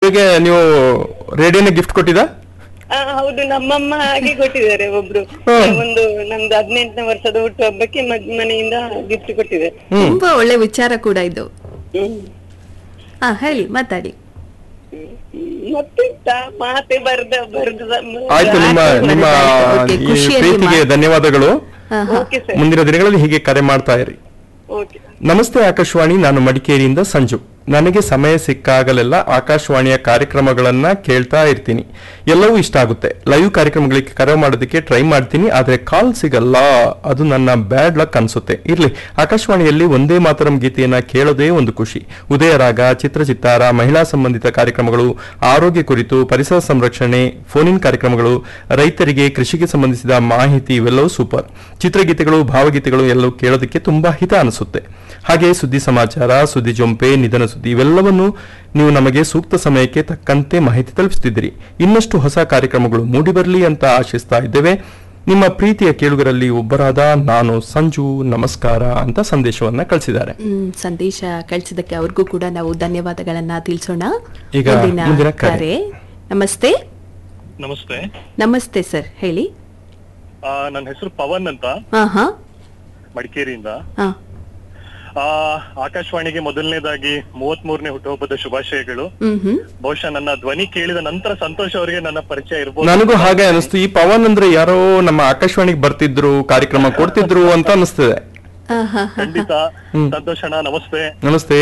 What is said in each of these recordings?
ನಿಮಗೆ ನೀವು ರೇಡಿಯೋನ ಗಿಫ್ಟ್ ಕೊಟ್ಟಿದ್ದಾ ಆ, ಹೌದು ನಮ್ಮಮ್ಮ ಹಾಗೆ ಕೊಟ್ಟಿದ್ದಾರೆ ಒಬ್ರು ಹ್ಮ್. ಒಂದು ನಮ್ದು ಹದಿನೆಂಟನೇ ವರ್ಷದ ಹುಟ್ಟುಹಬ್ಬಕ್ಕೆ ಮದ್ ಮನೆಯಿಂದ ಗಿಫ್ಟ್ ಕೊಟ್ಟಿದ್ದಾರೆ ತುಂಬಾ ಒಳ್ಳೆ ವಿಚಾರ ಕೂಡ ಇದು ಹ್ಮ್. ಹಾ ಹೇಳಿ ಮಾತಾಡಿ ಮತ್ತೆಂತ ಮಾತೆ ಬರ್ದ ಬರ್ದ ಆಯ್ತು ನಿಮ್ಮ ನಿಮ್ಮ ಓಕೆ, ಈ ಖುಷಿಯಲ್ಲಿ ಪ್ರೀತಿಗೆ ಮಾ- ಧನ್ಯವಾದಗಳು ಹಾ, ಹಾ. ಓಕೆ ಸರ್ ಮುಂದಿನ ದಿನಗಳಲ್ಲಿ ಹೀಗೆ ಕರೆ ಮಾಡ್ತಾ ಇರಿ ಓಕೆ ನಮಸ್ತೆ ಆಕಾಶವಾಣಿ ನಾನು ಮಡಿಕೇರಿಯಿಂದ ಸಂಜು ನನಗೆ ಸಮಯ ಸಿಕ್ಕಾಗಲೆಲ್ಲ ಆಕಾಶವಾಣಿಯ ಕಾರ್ಯಕ್ರಮಗಳನ್ನ ಕೇಳ್ತಾ ಇರ್ತೀನಿ ಎಲ್ಲವೂ ಇಷ್ಟ ಆಗುತ್ತೆ ಲೈವ್ ಕಾರ್ಯಕ್ರಮಗಳಿಗೆ ಕರೆ ಮಾಡೋದಕ್ಕೆ ಟ್ರೈ ಮಾಡ್ತೀನಿ ಆದ್ರೆ ಕಾಲ್ ಸಿಗಲ್ಲ ಅದು ನನ್ನ ಬ್ಯಾಡ್ ಲಕ್ ಅನ್ಸುತ್ತೆ ಇರ್ಲಿ ಆಕಾಶವಾಣಿಯಲ್ಲಿ ಒಂದೇ ಮಾತರಂ ಗೀತೆಯನ್ನ ಕೇಳೋದೇ ಒಂದು ಖುಷಿ ಉದಯರಾಗ ಚಿತ್ರಚಿತ್ತಾರ ಮಹಿಳಾ ಸಂಬಂಧಿತ ಕಾರ್ಯಕ್ರಮಗಳು ಆರೋಗ್ಯ ಕುರಿತು ಪರಿಸರ ಸಂರಕ್ಷಣೆ ಫೋನ್ ಇನ್ ಕಾರ್ಯಕ್ರಮಗಳು ರೈತರಿಗೆ ಕೃಷಿಗೆ ಸಂಬಂಧಿಸಿದ ಮಾಹಿತಿ ಇವೆಲ್ಲವೂ ಸೂಪರ್ ಚಿತ್ರಗೀತೆಗಳು ಭಾವಗೀತೆಗಳು ಎಲ್ಲವೂ ಕೇಳೋದಕ್ಕೆ ತುಂಬಾ ಹಿತ ಅನಿಸುತ್ತೆ ಹಾಗೆ ಸುದ್ದಿ ಸಮಾಚಾರ ಸುದ್ದಿ ಜೊಂಪೆ ನಿಧನ ಸುದ್ದಿ ಇವೆಲ್ಲವನ್ನು ನೀವು ನಮಗೆ ಸೂಕ್ತ ಸಮಯಕ್ಕೆ ತಕ್ಕಂತೆ ಮಾಹಿತಿ ತಲುಪಿಸುತ್ತಿದ್ದೀರಿ ಇನ್ನಷ್ಟು ಹೊಸ ಕಾರ್ಯಕ್ರಮಗಳು ಮೂಡಿಬರಲಿ ಅಂತ ಆಶಿಸ್ತಾ ಇದ್ದೇವೆ ನಿಮ್ಮ ಪ್ರೀತಿಯ ಕೇಳುಗರಲ್ಲಿ ಒಬ್ಬರಾದ ನಾನು ಸಂಜು ನಮಸ್ಕಾರ ಅಂತ ಸಂದೇಶವನ್ನ ಕಳಿಸಿದ್ದಾರೆ ಹ್ಮ್ ಸಂದೇಶ ಕಳಿಸಿದಕ್ಕೆ ಅವ್ರಿಗೂ ಕೂಡ ನಾವು ಧನ್ಯವಾದಗಳನ್ನ ತಿಳಿಸೋಣ ಈಗ ಮುಂದಿನ ಕರೆ. ಕರೆ ನಮಸ್ತೆ ನಮಸ್ತೆ ನಮಸ್ತೆ ಸರ್ ಹೇಳಿ ಆ, ನನ್ನ ಹೆಸರು ಪವನ್ ಅಂತ ಹಾ ಹಾ ಮಡಿಕೇರಿಯಿಂದ ಹಾ ಆ, ಆಕಾಶವಾಣಿಗೆ ಮೊದಲನೇದಾಗಿ ಮೂವತ್ ಮೂರನೇ ಹುಟ್ಟುಹಬ್ಬದ ಶುಭಾಶಯಗಳು ಹ್ಮ್ ಹ್ಮ್ ಬಹುಶಃ ನನ್ನ ಧ್ವನಿ ಕೇಳಿದ ನಂತರ ಸಂತೋಷ್ ಅವರಿಗೆ ನನ್ನ ಪರಿಚಯ ಇರ್ಬೋದು ನನಗೂ ಹಾಗೆ ಅನಿಸ್ತು ಈ ಪವನ್ ಅಂದ್ರೆ ಯಾರೋ ನಮ್ಮ ಆಕಾಶವಾಣಿಗೆ ಬರ್ತಿದ್ರು ಕಾರ್ಯಕ್ರಮ ಕೊಡ್ತಿದ್ರು ಅಂತ ಅನಿಸ್ತದೆ ಹಾ ಹಾ ಹಾ ಖಂಡಿತ ಸಂತೋಷ್ ಅಣ್ಣ ನಮಸ್ತೆ ನಮಸ್ತೆ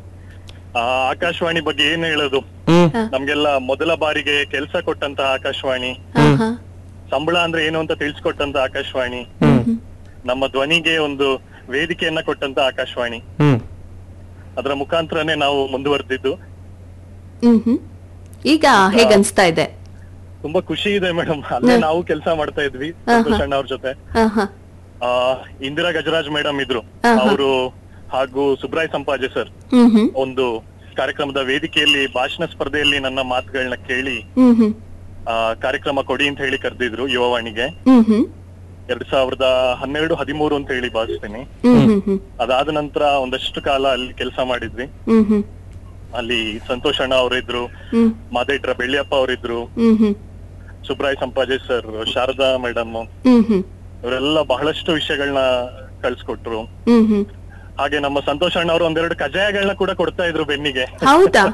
ಆ, ಆಕಾಶವಾಣಿ ಬಗ್ಗೆ ಏನ್ ಹೇಳೋದು ಹ್ಮ್ ನಮ್ಗೆಲ್ಲ ಮೊದಲ ಬಾರಿಗೆ ಕೆಲಸ ಕೊಟ್ಟಂತ ಆಕಾಶವಾಣಿ ಹಾ ಹಾ ಸಂಬಳ ಅಂದ್ರೆ ಏನು ಅಂತ ತಿಳಿಸ್ಕೊಟ್ಟಂತ ಆಕಾಶವಾಣಿ ಹ್ಮ್ ನಮ್ಮ ಧ್ವನಿಗೆ ಒಂದು ವೇದಿಕೆಯನ್ನ ಕೊಟ್ಟಂತ ಆಕಾಶವಾಣಿ ಹ್ಮ್ ಅದರ ಮುಖಾಂತರನೇ ನಾವು ಮುಂದುವರೆದಿದ್ದು ಹ್ಮ್ ಹ್ಮ್ ಈಗ ಹೇಗನ್ಸ್ತಾ ಇದೆ ತುಂಬಾ ಖುಷಿ ಇದೆ ಮೇಡಮ್ ಅಲ್ಲೇ ನಾವು ಕೆಲಸ ಮಾಡ್ತಾ ಇದ್ವಿ ಸಂತೋಷ್ ಅಣ್ಣ ಅವ್ರ ಜೊತೆ ಹಾ ಹಾ ಆ, ಇಂದಿರಾ ಗಜರಾಜ್ ಮೇಡಮ್ ಇದ್ರು ಆಹಾ. ಅವರು ಹಾಗೂ ಸುಬ್ರಾಯ್ ಸಂಪಾಜೆ ಸರ್ ಹ್ಮ್ ಹ್ಮ್ ಒಂದು ಕಾರ್ಯಕ್ರಮದ ವೇದಿಕೆಯಲ್ಲಿ ಭಾಷಣ ಸ್ಪರ್ಧೆಯಲ್ಲಿ ನನ್ನ ಮಾತುಗಳನ್ನ ಕೇಳಿ ಹ್ಮ್ ಹ್ಮ್ ಆ, ಕಾರ್ಯಕ್ರಮ ಕೊಡಿ ಅಂತ ಹೇಳಿ ಕರೆದಿದ್ರು ಯುವವಾಣಿಗೆ ಹ್ಮ್ ಹ್ಮ್ ಎರಡ್ ಸಾವಿರದ ಹನ್ನೆರಡು ಹದಿಮೂರು ಅಂತ ಹೇಳಿ ಭಾವಿಸ್ತೀನಿ ಹ್ಮ್ ಹ್ಮ್ ಹ್ಮ್ ಅದಾದ ನಂತರ ಒಂದಷ್ಟು ಕಾಲ ಅಲ್ಲಿ ಕೆಲಸ ಮಾಡಿದ್ವಿ ಹ್ಮ್ ಹ್ಮ್ ಅಲ್ಲಿ ಸಂತೋಷ್ ಅಣ್ಣ ಅವರಿದ್ರು ಹ್ಮ್ ಮಾದೇಟ್ರ ಬೆಳ್ಳಿಯಪ್ಪ ಅವರಿದ್ರು ಹ್ಮ್ ಹ್ಮ್ ಸುಬ್ರಾಯ್ ಸಂಪಾಜೆ ಸರ್ ಶಾರದಾ ಮೇಡಮ್ ಹ್ಮ್ ಹ್ಮ್ ಇವರೆಲ್ಲ ಬಹಳಷ್ಟು ವಿಷಯಗಳನ್ನ ಕಳ್ಸಿಕೊಟ್ರು ಹ್ಮ್ ಹ್ಮ್ ಹಾಗೆ ನಮ್ಮ ಸಂತೋಷ್ ಅಣ್ಣ ಅವರು ಒಂದೆರಡು ಕಜಾಯಗಳನ್ನ ಕೂಡ ಕೊಡ್ತಾ ಇದ್ರು ಬೆನ್ನಿಗೆ ಹೌದಾ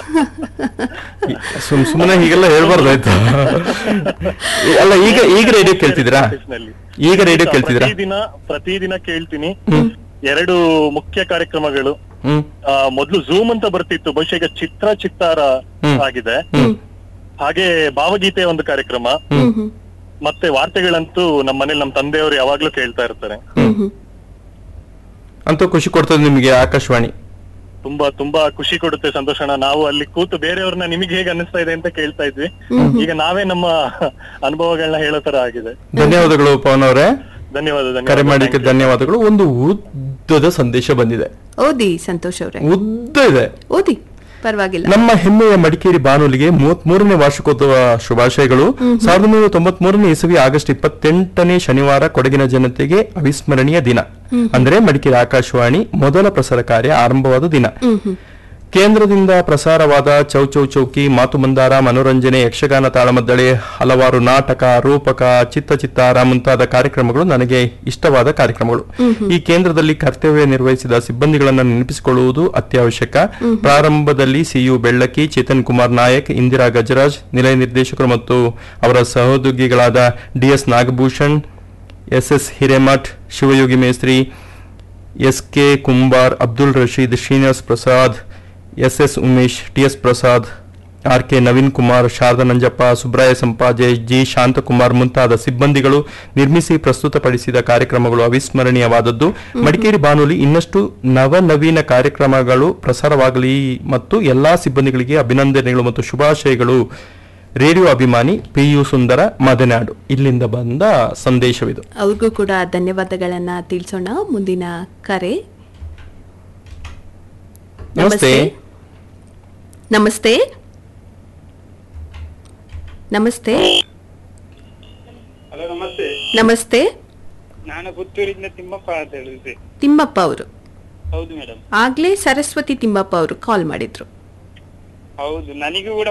ಸುಮ್ ಸುಮ್ಮನೆ ಹೀಗೆಲ್ಲ ಹೇಳ್ಬಾರ್ದಾಯ್ತು ಅಲ್ಲ ಈಗ ಈಗ ರೇಡಿಯೋ ಕೇಳ್ತಿದ್ದೀರಾ ಆಫೀಸ್ನಲ್ಲಿ. ಈಗ ರೇಡಿಯೋ ಕೇಳ್ತಿದ್ದೀರಾ ಪ್ರತಿದಿನ ಪ್ರತಿದಿನ ಕೇಳ್ತೀನಿ ಎರಡು ಮುಖ್ಯ ಕಾರ್ಯಕ್ರಮಗಳು ಹ್ಮ್ ಆ, ಮೊದ್ಲು ಝೂಮ್ ಅಂತ ಬರ್ತಿತ್ತು ಬಹುಶಃ ಈಗ ಚಿತ್ರ ಚಿತ್ತಾರ ಹ್ಮ್. ಆಗಿದೆ ಹ್ಮ್ ಹಾಗೆ ಭಾವಗೀತೆ ಒಂದು ಕಾರ್ಯಕ್ರಮ ಹ್ಮ್ ಹ್ಮ್ ಮತ್ತೆ ವಾರ್ತೆಗಳಂತೂ ನಮ್ಮ ಮನೇಲಿ ನಮ್ಮ ತಂದೆಯವರು ಯಾವಾಗ್ಲೂ ಕೇಳ್ತಾ ಇರ್ತಾರೆ ಹ್ಮ್ ಹ್ಮ್ ಅಂತೂ ಖುಷಿ ಕೊಡ್ತದೆ ನಿಮಗೆ ಆಕಾಶವಾಣಿ ತುಂಬಾ ತುಂಬಾ ಖುಷಿ ಕೊಡುತ್ತೆ ಸಂತೋಷಣ ನಾವು ಅಲ್ಲಿ ಕೂತು ಬೇರೆಯವ್ರನ್ನ ನಿಮಗೆ ಹೇಗೆ ಅನ್ನಿಸ್ತಾ ಇದೆ ಅಂತ ಕೇಳ್ತಾ ಇದ್ವಿ ಈಗ ನಾವೇ ನಮ್ಮ ಅನುಭವಗಳನ್ನ ಹೇಳೋ ತರ ಆಗಿದೆ ಧನ್ಯವಾದಗಳು ಪವನ್ ಅವರೇ ಧನ್ಯವಾದ ಕರೆ ಧನ್ಯವಾದ ಮಾಡಲಿಕ್ಕೆ Thank you. ಧನ್ಯವಾದಗಳು ಒಂದು ಉದ್ದದ ಸಂದೇಶ ಬಂದಿದೆ ಓದಿ ಸಂತೋಷ್ ಅವ್ರೆ ಉದ್ದ ಇದೆ ಓದಿ ಪರವಾಗಿಲ್ಲ ನಮ್ಮ ಹೆಮ್ಮೆಯ ಮಡಿಕೇರಿ ಬಾನುಲಿಗೆ ಮೂವತ್ತ್ ಮೂರನೇ ವಾರ್ಷಿಕೋತ್ಸವ ಶುಭಾಶಯಗಳು ಸಾವಿರದ ಒಂಬೈನೂರ ತೊಂಬತ್ ಮೂರನೇ ಇಸವಿ ಆಗಸ್ಟ್ ಇಪ್ಪತ್ತೆಂಟನೇ ಶನಿವಾರ ಕೊಡಗಿನ ಜನತೆಗೆ ಅವಿಸ್ಮರಣೀಯ ದಿನ ಅಂದ್ರೆ ಮಡಿಕೇರಿ ಆಕಾಶವಾಣಿ ಮೊದಲ ಪ್ರಸಾರ ಕಾರ್ಯ ಆರಂಭವಾದ ದಿನ ಕೇಂದ್ರದಿಂದ ಪ್ರಸಾರವಾದ ಚೌ ಚೌ ಚೌಕಿ ಮಾತು ಮಂದಾರ ಮನೋರಂಜನೆ ಯಕ್ಷಗಾನ ತಾಳಮದ್ದಳೆ ಹಲವಾರು ನಾಟಕ ರೂಪಕ ಚಿತ್ತಚಿತ್ತಾರ ಮುಂತಾದ ಕಾರ್ಯಕ್ರಮಗಳು ನನಗೆ ಇಷ್ಟವಾದ ಕಾರ್ಯಕ್ರಮಗಳು ಈ ಕೇಂದ್ರದಲ್ಲಿ ಕರ್ತವ್ಯ ನಿರ್ವಹಿಸಿದ ಸಿಬ್ಬಂದಿಗಳನ್ನು ನೆನಪಿಸಿಕೊಳ್ಳುವುದು ಅತ್ಯವಶ್ಯಕ ಪ್ರಾರಂಭದಲ್ಲಿ ಸಿಯು ಬೆಳ್ಳಕ್ಕಿ ಚೇತನ್ ಕುಮಾರ್ ನಾಯಕ್ ಇಂದಿರಾ ಗಜರಾಜ್ ನಿಲಯ ನಿರ್ದೇಶಕರು ಮತ್ತು ಅವರ ಸಹೋದ್ಯೋಗಿಗಳಾದ DS Nagabhushan S S Hiremath Shivayogi Mestri S K Kumbar Abdul Rashid Srinivas Prasad S S Umesh T S Prasad R K Naveen Kumar Sharada Nanjappa Subraya Sampaje G Shanthakumar ಮುಂತಾದ ಸಿಬ್ಬಂದಿಗಳು ನಿರ್ಮಿಸಿ ಪ್ರಸ್ತುತಪಡಿಸಿದ ಕಾರ್ಯಕ್ರಮಗಳು ಅವಿಸ್ಮರಣೀಯವಾದದ್ದು ಮಡಿಕೇರಿ ಬಾನುಲಿ ಇನ್ನಷ್ಟು ನವನವೀನ ಕಾರ್ಯಕ್ರಮಗಳು ಪ್ರಸಾರವಾಗಲಿ ಮತ್ತು ಎಲ್ಲಾ ಸಿಬ್ಬಂದಿಗಳಿಗೆ ಅಭಿನಂದನೆಗಳು ಮತ್ತು ಶುಭಾಶಯಗಳು ರೇಡಿಯೋ ಅಭಿಮಾನಿ ಪಿ ಯು ಸುಂದರ ಮದನಾಡು ಇಲ್ಲಿಂದ ಬಂದ ಸಂದೇಶವಿದು ಅವ್ರಿಗೂ ಕೂಡ ಧನ್ಯವಾದಗಳನ್ನ ತಿಳಿಸೋಣ ಮುಂದಿನ ಕರೆ ನಮಸ್ತೆ ನಮಸ್ತೆ ನಮಸ್ತೆ ಹಲೋ ನಮಸ್ತೆ ನಮಸ್ತೆ ನಾನು ಪುತ್ತೂರಿಂದ ತಿಮ್ಮಪ್ಪ ಅಂತ ಹೇಳಿದ್ದೆ ತಿಮ್ಮಪ್ಪ ಅವರು ಹೌದು ಮೇಡಮ್ ಆಗ್ಲೇ ಸರಸ್ವತಿ ತಿಮ್ಮಪ್ಪ ಅವರು ಕಾಲ್ ಮಾಡಿದ್ರು ಹೌದು ನನಗೂ ಕೂಡ